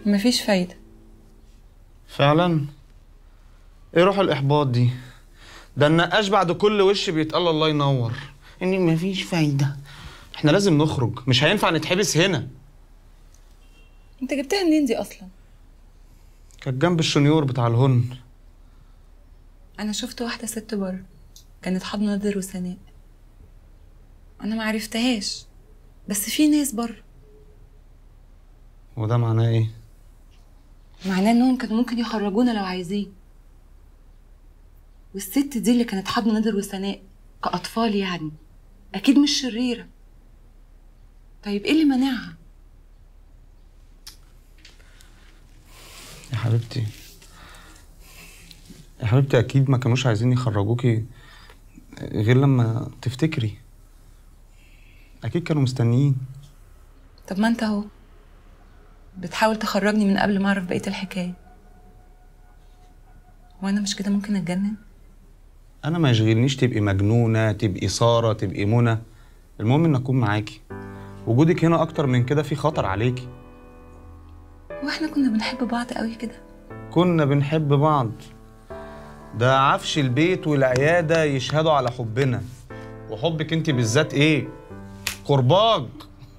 مفيش فايدة فعلا ايه روح الاحباط دي ده النقاش بعد كل وش بيتقال الله ينور اني مفيش فايده احنا لازم نخرج مش هينفع نتحبس هنا انت جبتها منين دي اصلا كانت جنب الشنيور بتاع الهن انا شفت واحدة ست بره كانت حاضنة نادر وسناء انا ما عرفتهاش بس في ناس بره وده معناه ايه معناه انهم كانوا ممكن يخرجونا لو عايزين والست دي اللي كانت حاضنة نادر وسناء كأطفال يعني أكيد مش شريرة طيب إيه اللي منعها؟ يا حبيبتي يا حبيبتي اكيد ما كانوش عايزين يخرجوكي غير لما تفتكري اكيد كانوا مستنيين طب ما أنت أهو بتحاول تخرجني من قبل ما أعرف بقية الحكاية وأنا مش كده ممكن أتجنن؟ انا ما يشغلنيش تبقي مجنونه تبقي ساره تبقي منى المهم ان اكون معاكي وجودك هنا اكتر من كده في خطر عليكي وإحنا كنا بنحب بعض قوي كده كنا بنحب بعض ده عفش البيت والعياده يشهدوا على حبنا وحبك انت بالذات ايه قرباج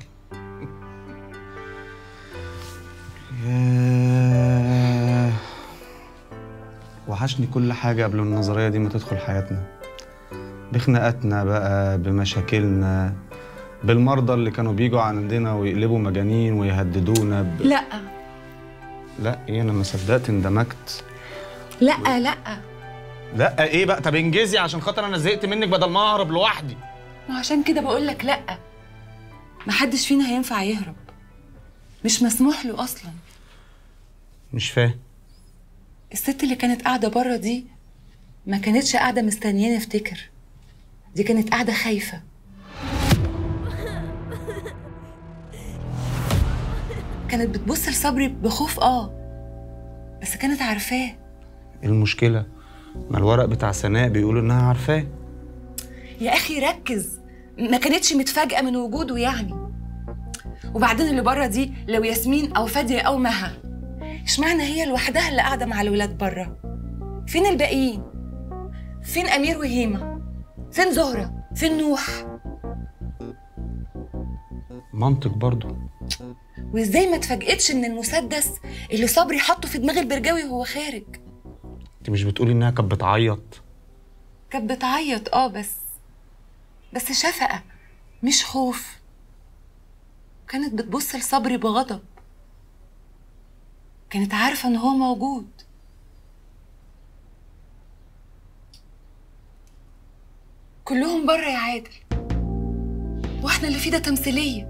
ياه. وحشني كل حاجة قبل النظرية دي ما تدخل حياتنا بخناقاتنا بقى بمشاكلنا بالمرضى اللي كانوا بيجوا عندنا ويقلبوا مجانين ويهددونا ب... لأ لا ايه انا ما صدقت اندمجت لأ لأ لا ايه بقى طب انجزي عشان خاطر انا زهقت منك بدل ما اهرب لوحدي ما عشان كده بقول لك لأ محدش فينا هينفع يهرب مش مسموح له أصلا مش فاهم الست اللي كانت قاعدة بره دي ما كانتش قاعدة مستنياني افتكر دي كانت قاعدة خايفة كانت بتبص لصبري بخوف اه بس كانت عارفاه ايه المشكلة ما الورق بتاع سناء بيقول انها عارفاه يا اخي ركز ما كانتش متفاجئة من وجوده يعني وبعدين اللي بره دي لو ياسمين او فادية او مها اشمعنى هي لوحدها اللي قاعدة مع الولاد بره فين الباقيين فين امير وهيمة فين زهرة فين نوح منطق برضو وازاي ما اتفاجئتش ان المسدس اللي صبري حطه في دماغ البرجاوي وهو خارج انت مش بتقولي انها كانت بتعيط كانت بتعيط اه بس بس شفقة مش خوف كانت بتبص لصبري بغضب كانت عارفة ان هو موجود كلهم بره يا عادل واحنا اللي فيه ده تمثيليه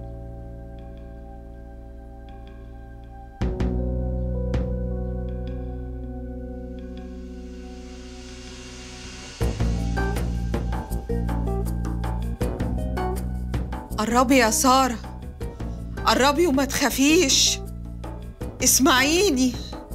قربي يا سارة قربي وما تخافيش اسمعيني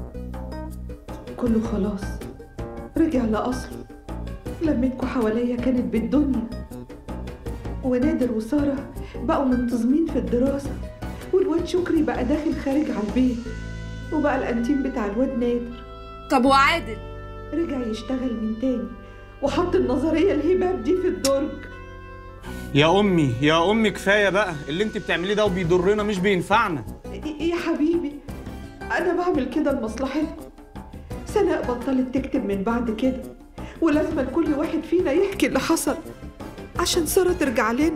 كله خلاص رجع لأصله لمتكوا حواليا كانت بالدنيا ونادر وسارة بقوا منتظمين في الدراسة والواد شكري بقى داخل خارج على البيت وبقى الأنتيم بتاع الواد نادر طب وعادل رجع يشتغل من تاني وحط النظرية الهباب دي في الدرج يا امي يا امي كفايه بقى اللي انت بتعمليه ده وبيضرنا مش بينفعنا إيه يا حبيبي أنا بعمل كده لمصلحتكم سناء بطلت تكتب من بعد كده ولازم كل واحد فينا يحكي اللي حصل عشان سارة ترجع لنا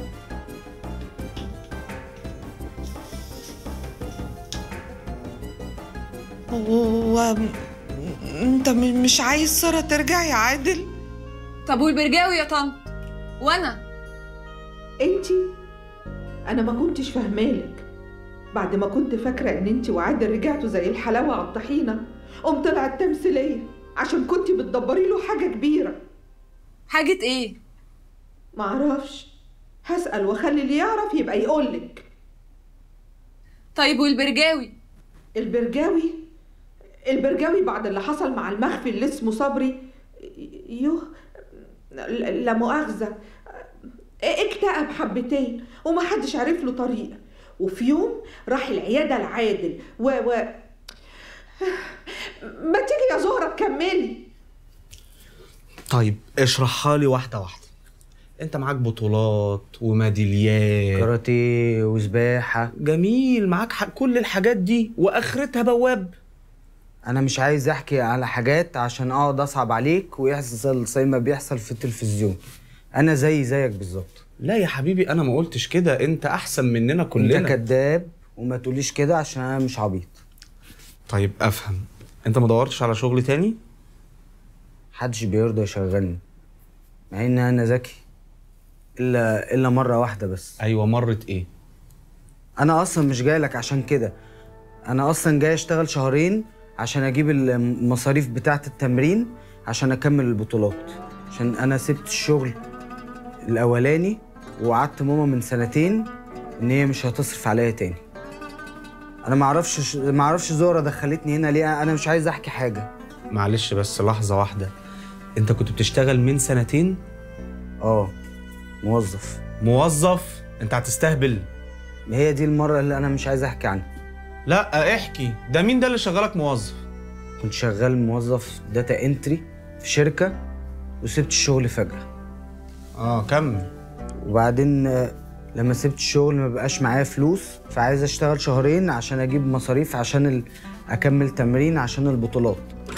هو انت م- مش عايز سارة ترجع يا عادل طب والبرجاوي يا طنط وانا انتي انا ما كنتش فاهمالك بعد ما كنت فاكره ان انتي وعادل رجعتوا زي الحلاوه على الطحينه قوم طلعت تمثيليه عشان كنتي بتدبري له حاجه كبيره حاجة ايه معرفش هسأل واخلي اللي يعرف يبقى يقولك طيب والبرجاوي البرجاوي البرجاوي بعد اللي حصل مع المخفي اللي اسمه صبري يوه لا لا مؤاخذة اكتئب حبتين ومحدش عارف له طريق وفي يوم راح العيادة العادل و و ما تيجي يا زهرة تكملي طيب اشرحها لي واحده واحده انت معاك بطولات وميداليات كاراتيه وسباحه جميل معاك ح- كل الحاجات دي واخرتها بواب انا مش عايز احكي على حاجات عشان اقعد اصعب عليك ويحصل زي ما بيحصل في التلفزيون انا زي زيك بالظبط لا يا حبيبي انا ما قلتش كده انت احسن مننا كلنا انت كذاب وما تقوليش كده عشان انا مش عبيط طيب افهم انت ما دورتش على شغل تاني محدش بيرضى يشغلني مع ان انا ذكي الا الا مره واحده بس ايوه مرت ايه انا اصلا مش جاي لك عشان كده انا اصلا جاي اشتغل شهرين عشان اجيب المصاريف بتاعه التمرين عشان اكمل البطولات عشان انا سبت الشغل الاولاني ووعدت ماما من سنتين ان هي مش هتصرف عليا تاني انا ما اعرفش ما اعرفش زهره دخلتني هنا ليه انا مش عايز احكي حاجه معلش بس لحظه واحده انت كنت بتشتغل من سنتين اه موظف موظف انت هتستهبل هي دي المره اللي انا مش عايز احكي عنها لا احكي ده مين ده اللي شغالك موظف كنت شغال موظف داتا انتري في شركه وسبت الشغل فجاه اه كمل وبعدين آه، لما سبت الشغل ما بقاش معايا فلوس فعايز اشتغل شهرين عشان اجيب مصاريف عشان ال... اكمل تمرين عشان البطولات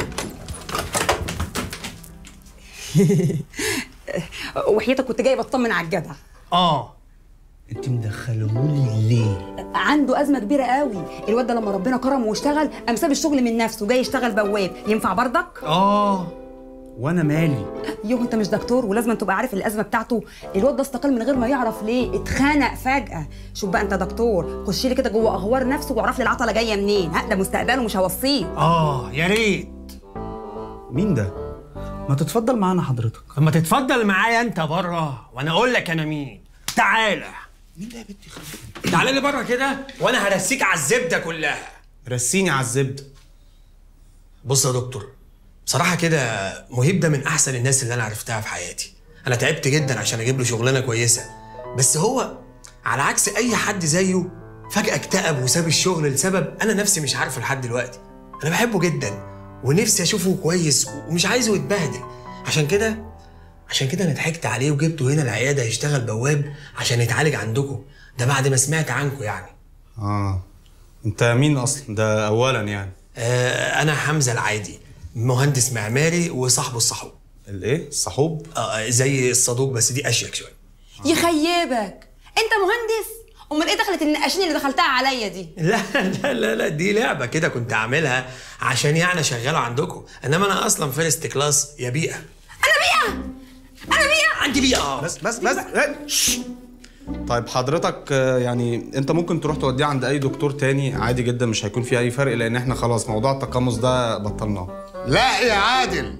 وحياتك كنت جاي بطمن على الجدع اه انت مدخلهولي ليه عنده ازمه كبيره قوي الواد ده لما ربنا كرمه واشتغل قام ساب الشغل من نفسه جاي يشتغل بواب ينفع برضك اه وانا مالي يوه انت مش دكتور ولازم تبقى عارف الازمه بتاعته الواد ده استقال من غير ما يعرف ليه اتخنق فجاه شوف بقى انت دكتور خش لي كده جوه اغوار نفسه واعرف لي العطله جايه منين ها ده مستقبله مش هوصيه اه يا ريت مين ده ما تتفضل معانا حضرتك اما تتفضل معايا انت بره وانا اقول لك انا مين تعالى مين ده يا بنتي تعالى لي بره كده وانا هرسيك على الزبده كلها رسيني على الزبده بص يا دكتور بصراحه كده مهيب ده من احسن الناس اللي انا عرفتها في حياتي انا تعبت جدا عشان اجيب له شغلانه كويسه بس هو على عكس اي حد زيه فجاه اكتئب وساب الشغل لسبب انا نفسي مش عارفه لحد دلوقتي انا بحبه جدا ونفسي اشوفه كويس ومش عايزه يتبهدل عشان كده عشان كده انا ضحكت عليه وجبته هنا العياده يشتغل بواب عشان يتعالج عندكم ده بعد ما سمعت عنكم يعني اه انت مين اصلا ده اولا يعني آه انا حمزه العادي مهندس معماري وصاحبه الصحوب الايه الصحوب آه زي الصدوق بس دي اشيك شويه يخيبك انت مهندس امال ايه دخلت النقاشين اللي دخلتها عليا دي لا لا لا لا دي لعبه كده كنت عاملها عشان يعني اشغله عندكم انما انا اصلا فيرست كلاس يا بيئه انا بيئه عندي بيئه اه بس بس بس إيه؟ شش. طيب حضرتك آه، يعني انت ممكن تروح توديه عند اي دكتور تاني عادي جدا مش هيكون في اي فرق لان احنا خلاص موضوع التقمص ده بطلناه لا يا عادل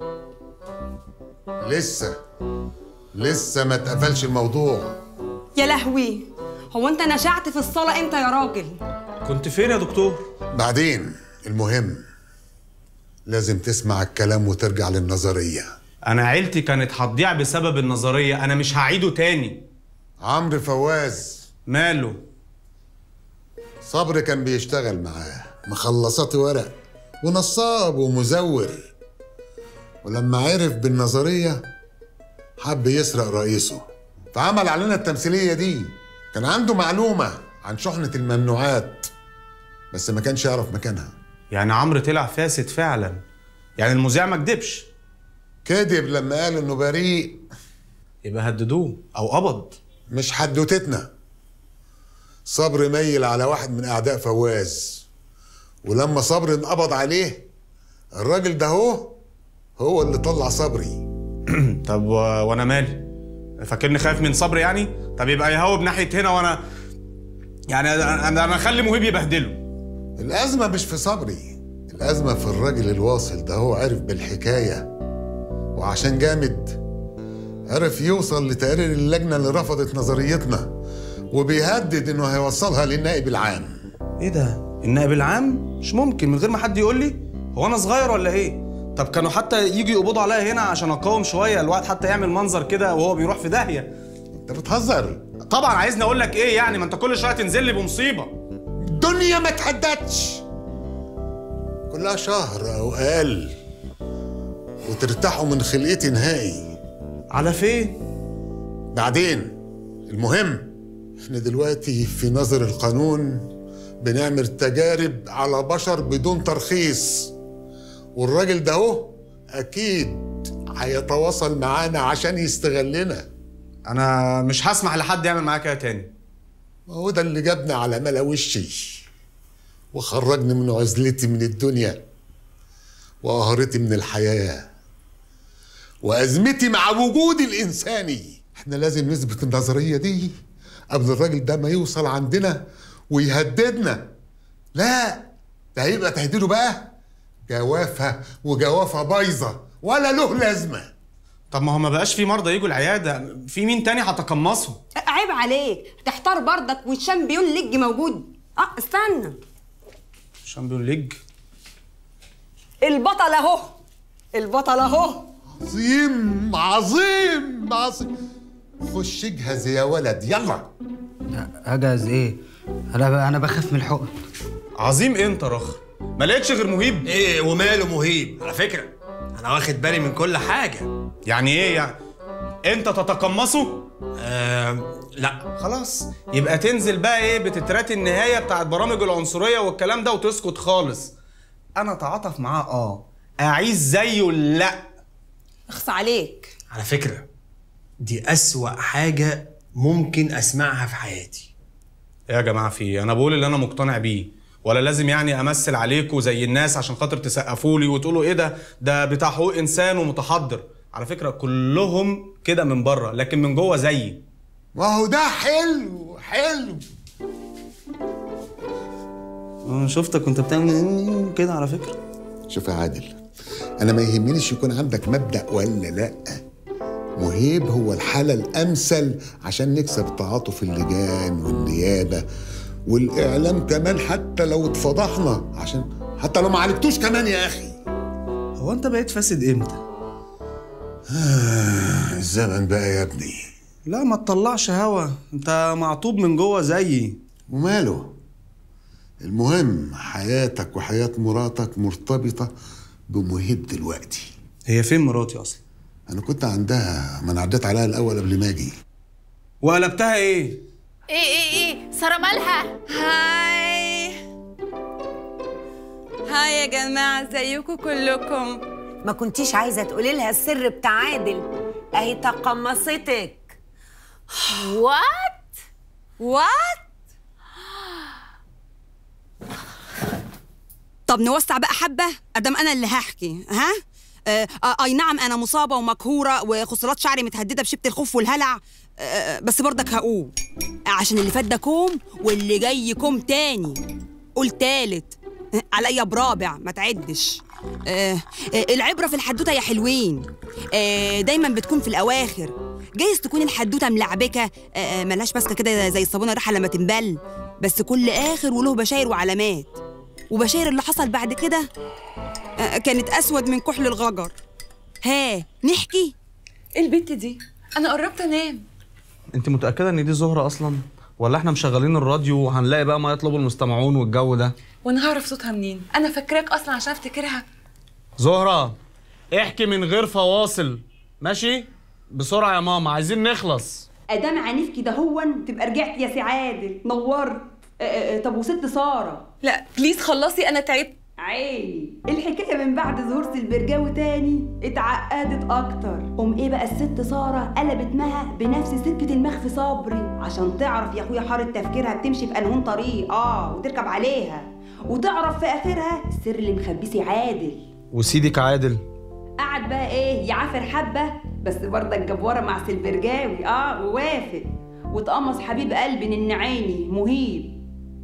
لسه لسه ما اتقفلش الموضوع يا لهوي هو انت نشعت في الصاله امتى يا راجل كنت فين يا دكتور بعدين المهم لازم تسمع الكلام وترجع للنظرية انا عيلتي كانت هتضيع بسبب النظريه انا مش هعيده تاني عمرو فواز ماله صبري كان بيشتغل معاه مخلصات ورق ونصاب ومزور ولما عرف بالنظرية حب يسرق رئيسه فعمل علينا التمثيلية دي كان عنده معلومة عن شحنة الممنوعات بس ما كانش يعرف مكانها يعني عمرو طلع فاسد فعلا يعني المذيع ما كدبش كذب لما قال انه بريء يبقى هددوه او قبض مش حدوتتنا صبري ميل على واحد من اعداء فواز ولما صبري انقبض عليه الراجل ده هو هو اللي طلع صبري طب و... وانا مالي فاكرني خايف من صبري يعني طب يبقى يهوب ناحيه هنا وانا يعني انا انا اخلي مهيب يبهدله الازمه مش في صبري الازمه في الراجل الواصل ده هو عرف بالحكايه وعشان جامد عرف يوصل لتقرير اللجنه اللي رفضت نظريتنا وبيهدد انه هيوصلها للنائب العام ايه ده النائب العام مش ممكن من غير ما حد يقول لي هو انا صغير ولا ايه طب كانوا حتى يجوا يقبضوا عليا هنا عشان اقاوم شويه الواحد حتى يعمل منظر كده وهو بيروح في داهيه انت بتهزر طبعا عايزني اقول لك ايه يعني ما انت كل شويه تنزل لي بمصيبه الدنيا ما تهدتش كلها شهر او اقل وترتاحوا من خلقتي نهائي على فين بعدين المهم احنا دلوقتي في نظر القانون بنعمل تجارب على بشر بدون ترخيص والراجل ده اهو اكيد هيتواصل معانا عشان يستغلنا انا مش هسمح لحد يعمل معايا كده تاني ما هو ده اللي جابنا على ملا وشي وخرجني من عزلتي من الدنيا وقهرتي من الحياة وأزمتي مع وجودي الإنساني احنا لازم نثبت النظرية دي قبل الراجل ده ما يوصل عندنا ويهددنا لا ده هيبقى تهديده بقى جوافة وجوافة بايظة ولا له لازمة طب ما هو ما بقاش في مرضى يجوا العياده في مين تاني هتقمصهم عيب عليك تحتار برضك والشامبيون ليج موجود اه استنى شامبيون ليج البطل اهو البطل اهو عظيم عظيم عظيم خش اجهز يا ولد يلا اجهز ايه انا انا بخاف من الحقن عظيم ايه انت رخ ما لقيتش غير مهيب ايه وماله مهيب على فكره انا واخد بالي من كل حاجه يعني ايه يعني انت تتقمصه آه لا خلاص يبقى تنزل بقى ايه بتترات النهايه بتاعت برامج العنصريه والكلام ده وتسكت خالص انا اتعاطف معاه اه اعيش زيه لا اخص عليك على فكره دي اسوأ حاجه ممكن اسمعها في حياتي إيه يا جماعه في إيه؟ انا بقول اللي انا مقتنع بيه ولا لازم يعني امثل عليكم زي الناس عشان خاطر تسقفوا لي وتقولوا ايه ده ده بتاع حقوق انسان ومتحضر على فكره كلهم كده من بره لكن من جوه زيي ما هو ده حلو حلو شفتك كنت بتعمل كده على فكره شوف يا عادل انا ما يهمنيش يكون عندك مبدأ ولا لا مهيب هو الحالة الأمثل عشان نكسب تعاطف اللجان والنيابة والإعلام كمان حتى لو اتفضحنا عشان حتى لو ما عالجتوش كمان يا أخي هو انت بقيت فاسد امتى الزمن بقى يا ابني لا ما تطلعش هوا انت معطوب من جوه زيي وماله المهم حياتك وحياة مراتك مرتبطة بمهيب دلوقتي هي فين مراتي اصلا أنا كنت عندها ما أنا عديت عليها الأول قبل ما أجي وقلبتها ايه ايه ايه ايه سارة مالها هاي هاي يا جماعة ازيكم كلكم ما كنتيش عايزه تقولي لها السر بتاع عادل اهي تقمصتك وات وات طب نوسع بقى حبه ادام انا اللي هحكي ها آه آه اي نعم انا مصابه ومقهوره وخصلات شعري متهدده بشبه الخوف والهلع آه بس برضك هقوم عشان اللي فات ده كوم واللي جاي كوم تاني قول تالت آه، عليا برابع ما تعدش آه آه العبره في الحدوته يا حلوين آه دايما بتكون في الاواخر جايز تكون الحدوته ملعبكه آه آه، ملهاش ماسكه كده زي الصابونه ريحه لما تنبل بس كل اخر وله بشاير وعلامات وبشاير اللي حصل بعد كده آه، كانت اسود من كحل الغجر ها نحكي ايه البت دي انا قربت انام انت متاكده ان دي زهره اصلا ولا احنا مشغلين الراديو وهنلاقي بقى ما يطلب المستمعون والجو ده وانا هعرف صوتها منين انا فاكراك اصلا عشان افتكرها زهره احكي من غير فواصل ماشي بسرعه يا ماما عايزين نخلص ادام عنيف كده هون تبقى رجعت يا سي عادل نورت آه، آه، طب وست ساره لا بليز خلصي انا تعبت عيني الحكايه من بعد ظهور البرجاوي تاني اتعقدت اكتر ام ايه بقى الست ساره قلبت مها بنفس سكه المخفي صبري عشان تعرف يا اخويا حاره تفكيرها بتمشي في انهون طريق اه وتركب عليها وتعرف في اخرها السر اللي مخبيه عادل وسيدك عادل قعد بقى ايه يعافر حبه بس برضك جاب ورا مع سلبرجاوي اه ووافق وتقمص حبيب قلبي النعيني مهيب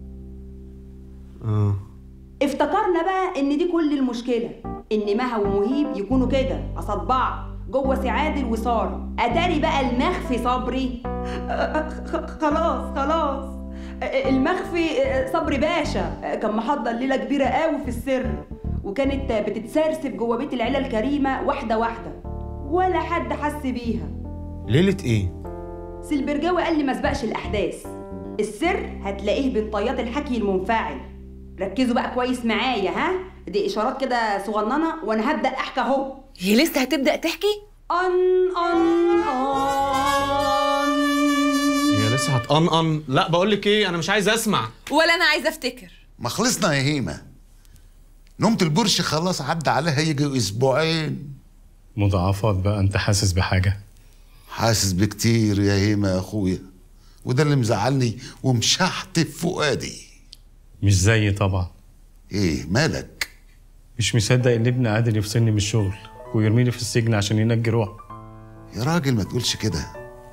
اه افتكرنا بقى ان دي كل المشكله ان مها ومهيب يكونوا كده قصاد بعض جوه سعادل وساره اتاري بقى المخفي صبري خ- خلاص خلاص المخفي صبري باشا كان محضر ليله كبيره قوي في السر وكانت بتتسرسب جوه بيت العيله الكريمه واحده واحده ولا حد حس بيها ليله ايه سيلبرجاوي قال لي ما سبقش الاحداث السر هتلاقيه بين طيات الحكي المنفعل ركزوا بقى كويس معايا ها دي اشارات كده صغننه وانا هبدا احكي اهو هي لسه هتبدا تحكي ان ان ان هي لسه هتقنقن لا بقول لك ايه انا مش عايز اسمع ولا انا عايزه افتكر ما خلصنا يا هيمة نومة البرش خلاص عدى عليها يجي اسبوعين مضاعفات بقى انت حاسس بحاجه حاسس بكتير يا هيمة يا اخويا وده اللي مزعلني ومشحتف فؤادي مش زيي طبعا ايه مالك مش مصدق ان ابن عادل يفصلني من الشغل ويرميني في السجن عشان ينجي روحه يا راجل ما تقولش كده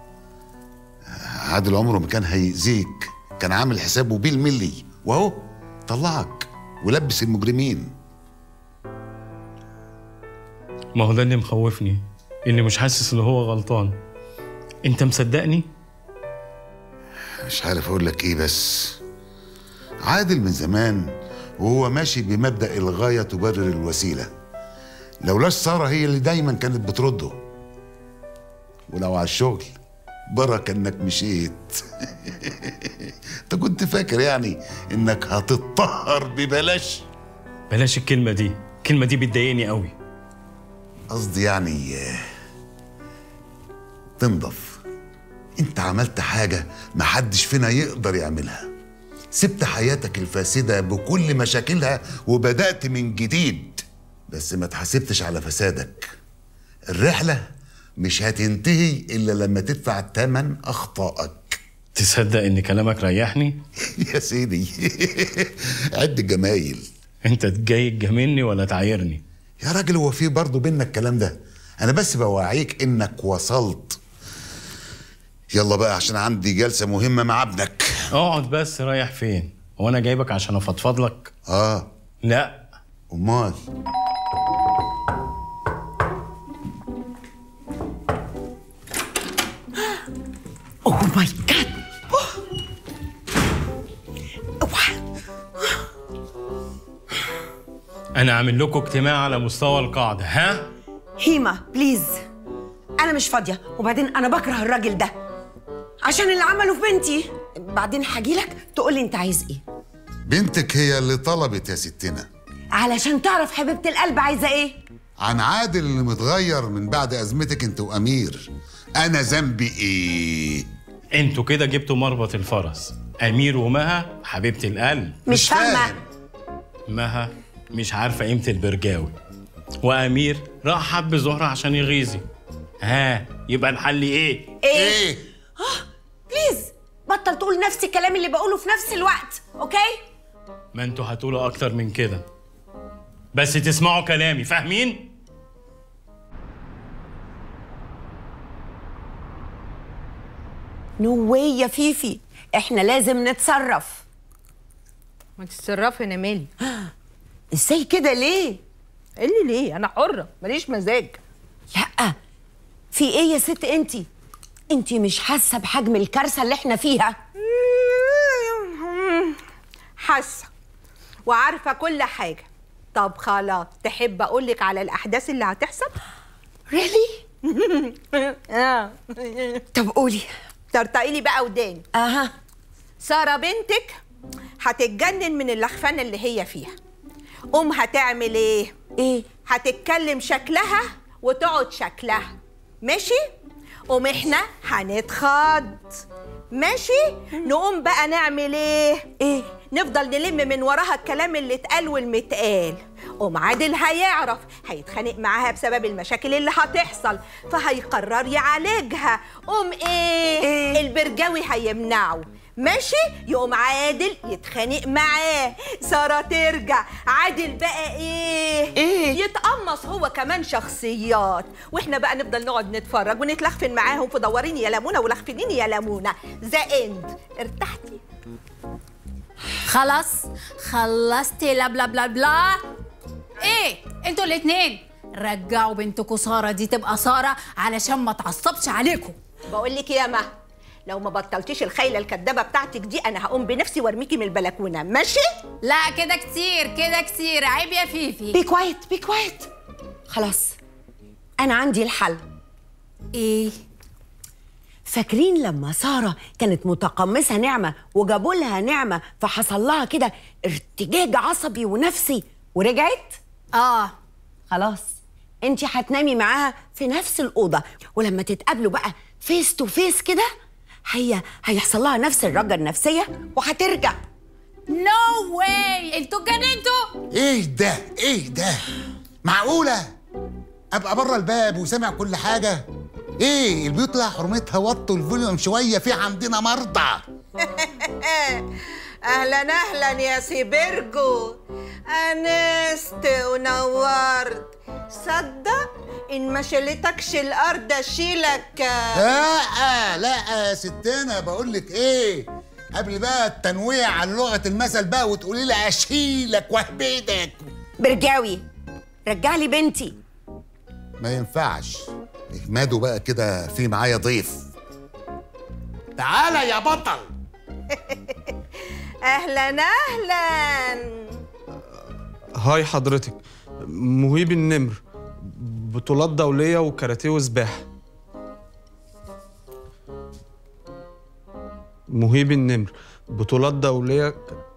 عادل عمره ما كان هيأذيك كان عامل حسابه بالملي واهو طلعك ولبس المجرمين ما هو ده اللي مخوفني اني مش حاسس ان هو غلطان انت مصدقني مش عارف اقول لك ايه بس عادل من زمان وهو ماشي بمبدأ الغاية تبرر الوسيلة لولاش سارة هي اللي دايما كانت بترده ولو على الشغل بركة انك مشيت انت كنت فاكر يعني انك هتتطهر ببلاش بلاش الكلمه دي الكلمه دي بتضايقني قوي قصدي يعني آه، تنضف انت عملت حاجة محدش فينا يقدر يعملها سبت حياتك الفاسدة بكل مشاكلها وبدأت من جديد بس ما تحاسبتش على فسادك الرحلة مش هتنتهي إلا لما تدفع تمن أخطائك تصدق ان كلامك ريحني يا سيدي عد الجمايل انت جاي تجاملني ولا تعايرني يا راجل هو في برضه بينا الكلام ده انا بس بوعيك انك وصلت يلا بقى عشان عندي جلسة مهمة مع ابنك اقعد بس رايح فين هو انا جايبك عشان افضفض لك اه لا امال اوه ماي جاد انا عامل لكم اجتماع على مستوى القاعده ها هيما بليز انا مش فاضيه وبعدين انا بكره الراجل ده عشان اللي عمله في بنتي بعدين هجيلك تقولي انت عايز ايه بنتك هي اللي طلبت يا ستنا علشان تعرف حبيبه القلب عايزه ايه عن عادل اللي متغير من بعد ازمتك انت وامير انا ذنبي ايه انتوا كده جبتوا مربط الفرس امير ومها حبيبه القلب مش فاهمه مها مش عارفه قيمه البرجاوي وامير راح حب زهره عشان يغيظي ها يبقى الحل ايه ايه بليز بطل تقول نفس الكلام اللي بقوله في نفس الوقت اوكي ما انتوا هتقولوا اكتر من كده بس تسمعوا كلامي فاهمين نو واي يا فيفي احنا لازم نتصرف ما تتصرفي انا مالي ازاي كده ليه اللي ليه انا حره ماليش مزاج لا في ايه يا ست انتي انتي مش حاسه بحجم الكارثه اللي احنا فيها حاسه وعارفه كل حاجه طب خلاص تحب اقول لك على الاحداث اللي هتحصل ريلي اه طب قولي ترتقي لي بقى وداني اها ساره بنتك هتتجنن من اللخفانه اللي هي فيها ام هتعمل ايه ايه هتتكلم شكلها وتقعد شكلها ماشي قوم احنا هنتخض ماشي نقوم بقى نعمل ايه ايه نفضل نلم من وراها الكلام اللي اتقال والمتقال قوم عادل هيعرف هيتخانق معاها بسبب المشاكل اللي هتحصل فهيقرر يعالجها قوم ايه, إيه؟ البرجاوي هيمنعه ماشي يقوم عادل يتخانق معاه ساره ترجع عادل بقى ايه إيه؟ يتقمص هو كمان شخصيات واحنا بقى نفضل نقعد نتفرج ونتلخفن معاهم في دوريني يا لمونه ولخفنيني يا لمونه ذا اند ارتحتي خلاص خلصتي لا بلا بلا بلا ايه انتوا الاتنين رجعوا بنتكوا ساره دي تبقى ساره علشان ما تعصبش عليكم بقول لك يا ما لو ما بطلتيش الخيله الكدابه بتاعتك دي انا هقوم بنفسي وارميكي من البلكونه ماشي لا كده كتير كده كتير عيب يا فيفي بي كوايت بي كوايت خلاص انا عندي الحل ايه فاكرين لما ساره كانت متقمصه نعمه وجابوا لها نعمه فحصل لها كده ارتجاج عصبي ونفسي ورجعت اه خلاص انت هتنامي معاها في نفس الاوضه ولما تتقابلوا بقى فيس تو فيس كده هي هيحصل لها نفس الرجه النفسيه وهترجع نو واي انتوا اتجننتوا ايه ده ايه ده معقوله ابقى بره الباب وسامع كل حاجه ايه البيوت لها حرمتها وطوا الفوليوم شويه في عندنا مرضى اهلا اهلا يا سيبرجو انست ونورت صدق ان ما شلتكش الارض اشيلك لا لا يا ستنا بقول لك ايه قبل بقى التنويع على لغه المثل بقى وتقولي لي اشيلك واهبدك برجاوي رجع لي بنتي ما ينفعش اهمدوا بقى كده في معايا ضيف تعالى يا بطل اهلا اهلا هاي حضرتك مهيب النمر بطولات دولية وكاراتيه وسباحة مهيب النمر بطولات دولية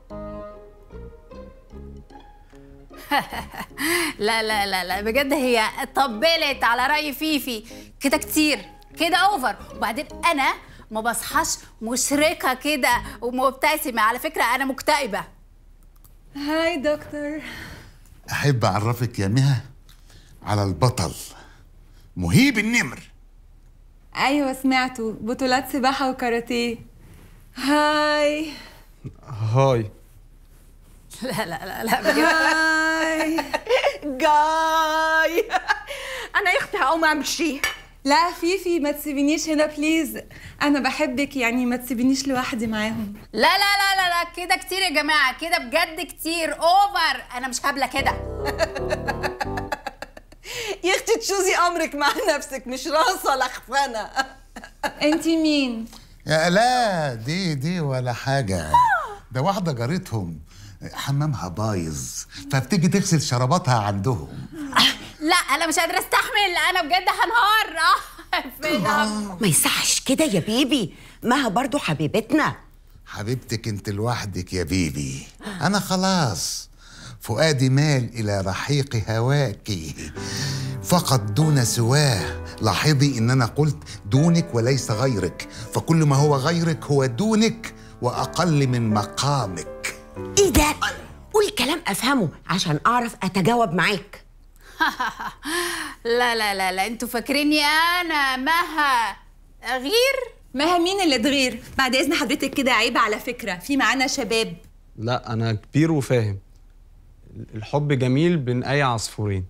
لا لا لا لا بجد هي طبلت على رأي فيفي كده كتير كده اوفر وبعدين انا ما بصحاش مشرقة كده ومبتسمة على فكرة انا مكتئبة هاي دكتور احب اعرفك يا مها على البطل مهيب النمر ايوه سمعته بطولات سباحه وكاراتيه هاي هاي لا لا لا لا بجد هاي جاي انا يا اختي هقوم امشي لا فيفي ما تسيبينيش هنا بليز انا بحبك يعني ما تسيبينيش لوحدي معاهم لا لا لا لا لا كده كتير يا جماعة كده بجد كتير اوفر انا مش هبلة كده يا اختي تشوزي امرك مع نفسك مش راسه لخفانه انتي مين يا لا دي دي ولا حاجة ده واحدة جارتهم حمامها بايظ فبتيجي تغسل شراباتها عندهم لا انا مش قادرة استحمل انا بجد هنهار اه فين ما يصحش كده يا بيبي مها برضو حبيبتنا حبيبتك انت لوحدك يا بيبي انا خلاص فؤادي مال الى رحيق هواك فقط دون سواه لاحظي ان انا قلت دونك وليس غيرك فكل ما هو غيرك هو دونك واقل من مقامك ايه ده قول كلام افهمه عشان اعرف اتجاوب معاك لا لا لا لا انتوا فاكريني انا مها غير مها مين اللي تغير بعد اذن حضرتك كده عيب على فكره في معانا شباب لا أنا كبير وفاهم الحب جميل بين أي عصفورين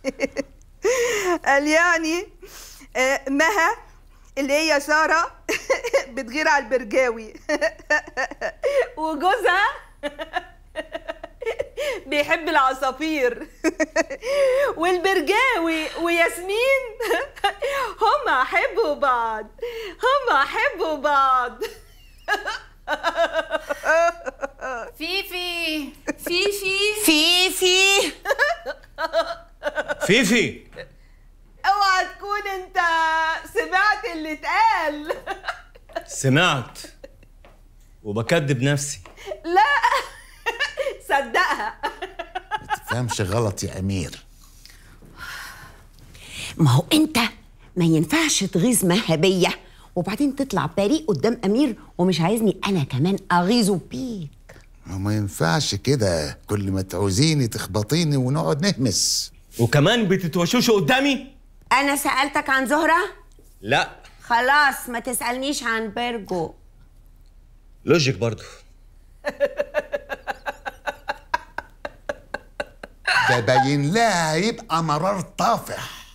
قال يعني آه، مها اللي هي ساره بتغير على البرجاوي وجوزها بيحب العصافير والبرجاوي وياسمين هما حبوا بعض هما حبوا بعض فيفي فيفي فيفي فيفي اوعى تكون انت سمعت اللي اتقال سمعت وبكدب نفسي لا صدقها تفهمش غلط يا امير ما هو انت ما ينفعش تغيظ مها بيا وبعدين تطلع بريء قدام امير ومش عايزني انا كمان اغيظه بيك ما ينفعش كده كل ما تعوزيني تخبطيني ونقعد نهمس وكمان بتتوشوش قدامي انا سالتك عن زهره لا خلاص ما تسالنيش عن بيرجو لوجيك برضو ده باين لها يبقى مرار طافح